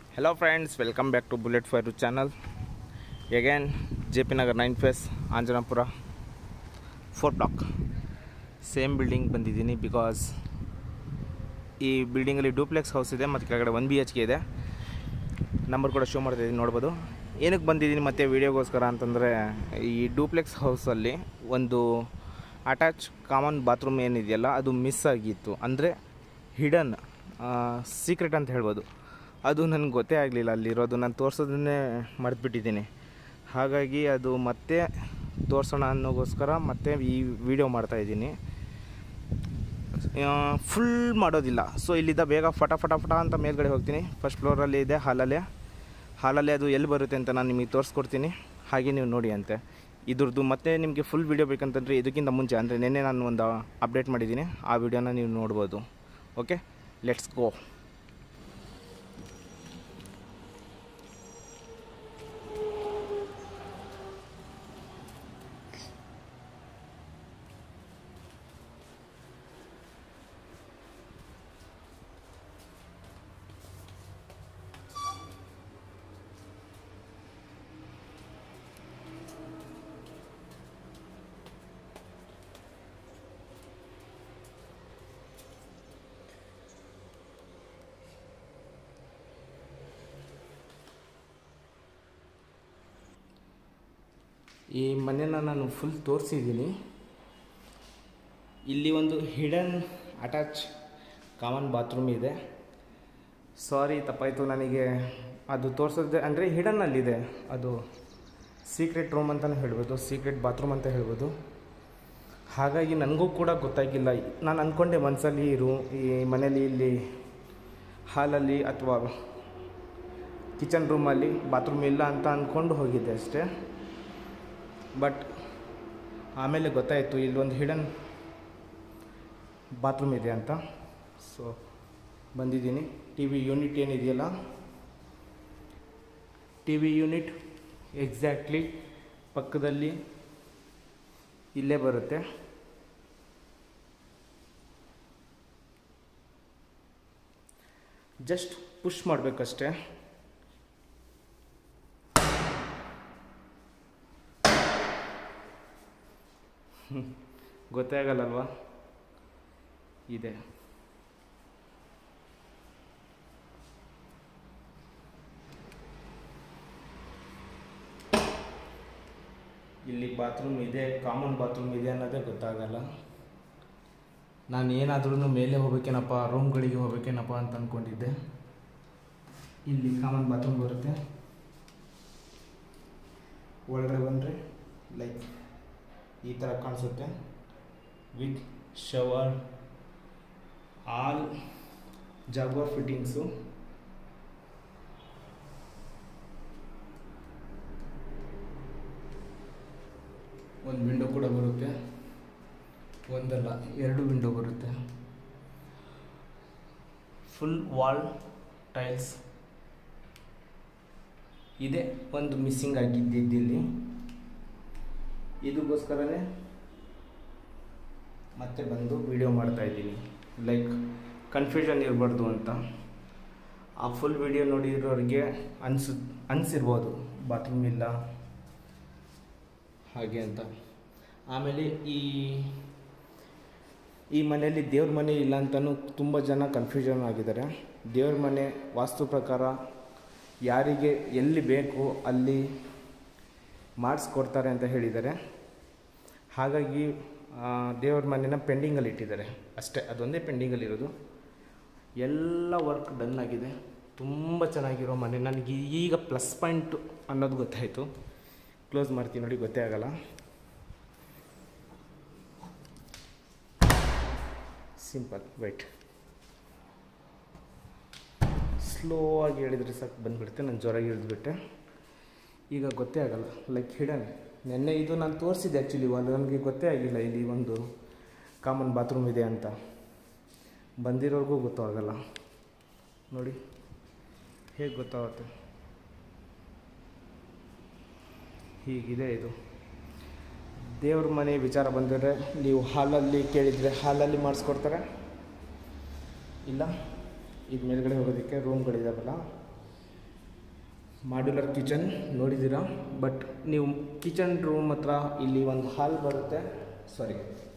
Hello friends, welcome back to Bullet Fire channel. Again, JP Nagar 9 phase Anjanapura four block same building ಬಂದಿದ್ದೀನಿ because ಈ ಬಿಲ್ಡಿಂಗಲ್ಲಿ duplex house ಇದೆ ಮತ್ತು ಕೆಳಗಡೆ one B H K ಇದೆ number ಕೂಡ ಶೋ ಮಾಡ್ತಾಯಿದ್ದೀನಿ ನೋಡ್ಬೋದು ಏನಕ್ಕೆ ಬಂದಿದ್ದೀನಿ ಮತ್ತು ವೀಡಿಯೋಗೋಸ್ಕರ ಅಂತಂದರೆ ಈ ಡೂಪ್ಲೆಕ್ಸ್ ಹೌಸಲ್ಲಿ ಒಂದು ಅಟ್ಯಾಚ್ ಕಾಮನ್ ಬಾತ್ರೂಮ್ ಏನಿದೆಯಲ್ಲ ಅದು ಮಿಸ್ ಆಗಿತ್ತು ಅಂದರೆ ಹಿಡನ್ ಸೀಕ್ರೆಟ್ ಅಂತ ಹೇಳ್ಬೋದು ಅದು ನನಗೆ ಗೊತ್ತೇ ಆಗಲಿಲ್ಲ ಅಲ್ಲಿರೋದು ನಾನು ತೋರಿಸೋದನ್ನೇ ಮರೆತುಬಿಟ್ಟಿದ್ದೀನಿ ಹಾಗಾಗಿ ಅದು ಮತ್ತೆ ತೋರಿಸೋಣ ಅನ್ನೋಗೋಸ್ಕರ ಮತ್ತೆ ಈ ವಿಡಿಯೋ ಮಾಡ್ತಾಯಿದ್ದೀನಿ ಫುಲ್ ಮಾಡೋದಿಲ್ಲ ಸೊ ಇಲ್ಲಿದ್ದ ಬೇಗ ಫಟ ಫಟ ಫಟ ಅಂತ ಮೇಲ್ಗಡೆ ಹೋಗ್ತೀನಿ ಫಸ್ಟ್ ಫ್ಲೋರಲ್ಲಿ ಇದೆ ಹಾಲಲ್ಲೇ ಹಾಲಲ್ಲೇ ಅದು ಎಲ್ಲಿ ಬರುತ್ತೆ ಅಂತ ನಾನು ನಿಮಗೆ ತೋರಿಸ್ಕೊಡ್ತೀನಿ ಹಾಗೆ ನೀವು ನೋಡಿ ಅಂತೆ ಇದ್ರದ್ದು ಮತ್ತೆ ನಿಮಗೆ ಫುಲ್ ವೀಡಿಯೋ ಬೇಕಂತಂದರೆ ಇದಕ್ಕಿಂತ ಮುಂಚೆ ಅಂದರೆ ನಿನ್ನೆ ನಾನು ಒಂದು ಅಪ್ಡೇಟ್ ಮಾಡಿದ್ದೀನಿ ಆ ವಿಡಿಯೋನ ನೀವು ನೋಡ್ಬೋದು ಓಕೆ ಲೆಟ್ಸ್ ಗೋ ಈ ಮನೆನ ನಾನು ಫುಲ್ ತೋರಿಸಿದ್ದೀನಿ ಇಲ್ಲಿ ಒಂದು ಹಿಡನ್ ಅಟ್ಯಾಚ್ ಕಾಮನ್ ಬಾತ್ರೂಮ್ ಇದೆ ಸಾರಿ ತಪ್ಪಾಯಿತು ನನಗೆ ಅದು ತೋರಿಸೋದೆ ಅಂದರೆ ಹಿಡನ್ನಲ್ಲಿದೆ ಅದು ಸೀಕ್ರೆಟ್ ರೂಮ್ ಅಂತಲೇ ಹೇಳ್ಬೋದು ಸೀಕ್ರೆಟ್ ಬಾತ್ರೂಮ್ ಅಂತ ಹೇಳ್ಬೋದು ಹಾಗಾಗಿ ನನಗೂ ಕೂಡ ಗೊತ್ತಾಗಿಲ್ಲ ನಾನು ಅಂದ್ಕೊಂಡೆ ಮನಸ್ಸಲ್ಲಿ ಈ ರೂ ಈ ಮನೇಲಿ ಇಲ್ಲಿ ಹಾಲಲ್ಲಿ ಅಥವಾ ಕಿಚನ್ ರೂಮಲ್ಲಿ ಬಾತ್ರೂಮ್ ಇಲ್ಲ ಅಂತ ಅಂದ್ಕೊಂಡು ಹೋಗಿದ್ದೆ ಅಷ್ಟೇ ಬಟ್ ಆಮೇಲೆ ಗೊತ್ತಾಯಿತು ಇಲ್ಲೊಂದು ಹಿಡನ್ ಬಾತ್ರೂಮ್ ಇದೆ ಅಂತ ಸೊ ಬಂದಿದ್ದೀನಿ ಟಿ ವಿ ಯೂನಿಟ್ ಏನಿದೆಯಲ್ಲ ಟಿ ವಿ ಯೂನಿಟ್ ಎಕ್ಸಾಕ್ಟ್ಲಿ ಪಕ್ಕದಲ್ಲಿ ಇಲ್ಲೇ ಬರುತ್ತೆ ಜಸ್ಟ್ ಪುಷ್ ಮಾಡಬೇಕಷ್ಟೇ ಗೊತ್ತೇ ಆಗಲ್ಲಲ್ವಾ ಇದೆ ಇಲ್ಲಿ ಬಾತ್ರೂಮ್ ಇದೆ ಕಾಮನ್ ಬಾತ್ರೂಮ್ ಇದೆ ಅನ್ನೋದೇ ಗೊತ್ತಾಗಲ್ಲ ನಾನು ಏನಾದ್ರೂ ಮೇಲೆ ಹೋಗ್ಬೇಕೇನಪ್ಪ ರೂಮ್ಗಳಿಗೆ ಹೋಗ್ಬೇಕೇನಪ್ಪ ಅಂತ ಅಂದ್ಕೊಂಡಿದ್ದೆ ಇಲ್ಲಿ ಕಾಮನ್ ಬಾತ್ರೂಮ್ ಬರುತ್ತೆ ಒಳಗಡೆ ಬಂದರೆ ಲೈಕ್ ಈ ಥರ ಕಾಣಿಸುತ್ತೆ with shower all Jaguar fittings ಒಂದು ವಿಂಡೋ ಕೂಡ ಬರುತ್ತೆ ಒಂದಲ್ಲ ಎರಡು ವಿಂಡೋ ಬರುತ್ತೆ ಫುಲ್ ವಾಲ್ ಟೈಲ್ಸ್ ಇದೆ ಒಂದು ಮಿಸ್ಸಿಂಗ್ ಆಗಿದ್ದಿದ್ದಿಲ್ಲಿ ಇದಕ್ಕೋಸ್ಕರನೇ ಮತ್ತೆ ಬಂದು ವಿಡಿಯೋ ಮಾಡ್ತಾ ಇದ್ದೀನಿ ಲೈಕ್ ಕನ್ಫ್ಯೂಷನ್ ಇರಬಾರ್ದು ಅಂತ ಆ ಫುಲ್ ವಿಡಿಯೋ ನೋಡಿರೋರಿಗೆ ಅನ್ಸು ಅನಿಸಿರ್ಬೋದು ಬಾತ್ರೂಮ್ ಇಲ್ಲ ಹಾಗೆ ಅಂತ ಆಮೇಲೆ ಈ ಈ ಮನೆಯಲ್ಲಿ ದೇವ್ರ ಮನೆ ಇಲ್ಲ ಅಂತಲೂ ತುಂಬ ಜನ ಕನ್ಫ್ಯೂಷನ್ ಆಗಿದ್ದಾರೆ ದೇವ್ರ ಮನೆ ವಾಸ್ತು ಪ್ರಕಾರ ಯಾರಿಗೆ ಎಲ್ಲಿ ಬೇಕು ಅಲ್ಲಿ ಮಾಡಿಸ್ಕೊಡ್ತಾರೆ ಅಂತ ಹೇಳಿದ್ದಾರೆ ಹಾಗಾಗಿ ದೇವ್ರ ಮನೆನ ಪೆಂಡಿಂಗಲ್ಲಿ ಇಟ್ಟಿದ್ದಾರೆ ಅಷ್ಟೇ ಅದೊಂದೇ ಪೆಂಡಿಂಗಲ್ಲಿರೋದು ಎಲ್ಲ ವರ್ಕ್ ಡನ್ ಆಗಿದೆ ತುಂಬ ಚೆನ್ನಾಗಿರೋ ಮನೆ ನನಗೆ ಈಗ ಪ್ಲಸ್ ಪಾಯಿಂಟು ಅನ್ನೋದು ಗೊತ್ತಾಯಿತು ಕ್ಲೋಸ್ ಮಾಡ್ತೀನಿ ನೋಡಿ ಗೊತ್ತೇ ಆಗಲ್ಲ ಸಿಂಪಲ್ ವೈಟ್ ಸ್ಲೋ ಆಗಿ ಹೇಳಿದರೆ ಸಾಕು ಬಂದುಬಿಡುತ್ತೆ ನಾನು ಜ್ವರಾಗಿ ಇಳಿದ್ಬಿಟ್ಟೆ ಈಗ ಗೊತ್ತೇ ಆಗಲ್ಲ ಲೈಕ್ ಹಿಡನ್ ನಿನ್ನೆ ಇದು ನಾನು ತೋರಿಸಿದ್ದೆ ಆ್ಯಕ್ಚುಲಿ ಒಂದು ನನಗೆ ಗೊತ್ತೇ ಆಗಿಲ್ಲ ಇಲ್ಲಿ ಒಂದು ಕಾಮನ್ ಬಾತ್ರೂಮ್ ಇದೆ ಅಂತ ಬಂದಿರೋರ್ಗೂ ಗೊತ್ತಾಗಲ್ಲ ನೋಡಿ ಹೇಗೆ ಗೊತ್ತಾಗುತ್ತೆ ಹೀಗಿದೆ ಇದು ದೇವ್ರ ಮನೆ ವಿಚಾರ ಬಂದರೆ ನೀವು ಹಾಲಲ್ಲಿ ಕೇಳಿದರೆ ಹಾಲಲ್ಲಿ ಮಾಡಿಸ್ಕೊಡ್ತಾರೆ ಇಲ್ಲ ಇದು ಮೇಲ್ಗಡೆ ಹೋಗೋದಕ್ಕೆ ರೂಮ್ಗಳಿದಾವಲ್ಲ ಮಾಡ್ಯುಲರ್ ಕಿಚನ್ ನೋಡಿದ್ದೀರಾ ಬಟ್ ನೀವು ಕಿಚನ್ ರೂಮ್ ಹತ್ರ ಇಲ್ಲಿ ಒಂದು ಹಾಲ್ ಬರುತ್ತೆ ಸಾರಿ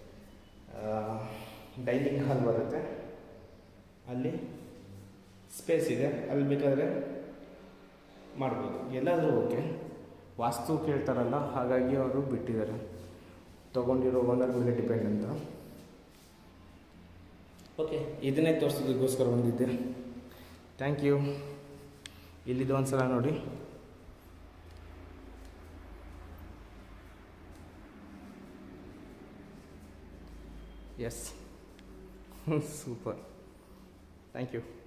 ಡೈನಿಂಗ್ ಹಾಲ್ ಬರುತ್ತೆ ಅಲ್ಲಿ ಸ್ಪೇಸ್ ಇದೆ ಅಲ್ಲಿ ಬೇಕಾದರೆ ಮಾಡ್ಬೋದು ಎಲ್ಲಾದರೂ ಓಕೆ ವಾಸ್ತು ಕೇಳ್ತಾರಲ್ಲ ಹಾಗಾಗಿ ಅವರು ಬಿಟ್ಟಿದ್ದಾರೆ ತೊಗೊಂಡಿರೋ ಓನರ್ ಮೇಲೆ ಡಿಪೆಂಡ್ ಅಂತ ಓಕೆ ಇದನ್ನೇ ತೋರಿಸೋದಕ್ಕೋಸ್ಕರ ಬಂದಿದ್ದೆ ಥ್ಯಾಂಕ್ ಯು ಇಲ್ಲಿದ್ದು ಒಂದು ಸಲ ನೋಡಿ ಎಸ್ ಸೂಪರ್ ಥ್ಯಾಂಕ್ ಯು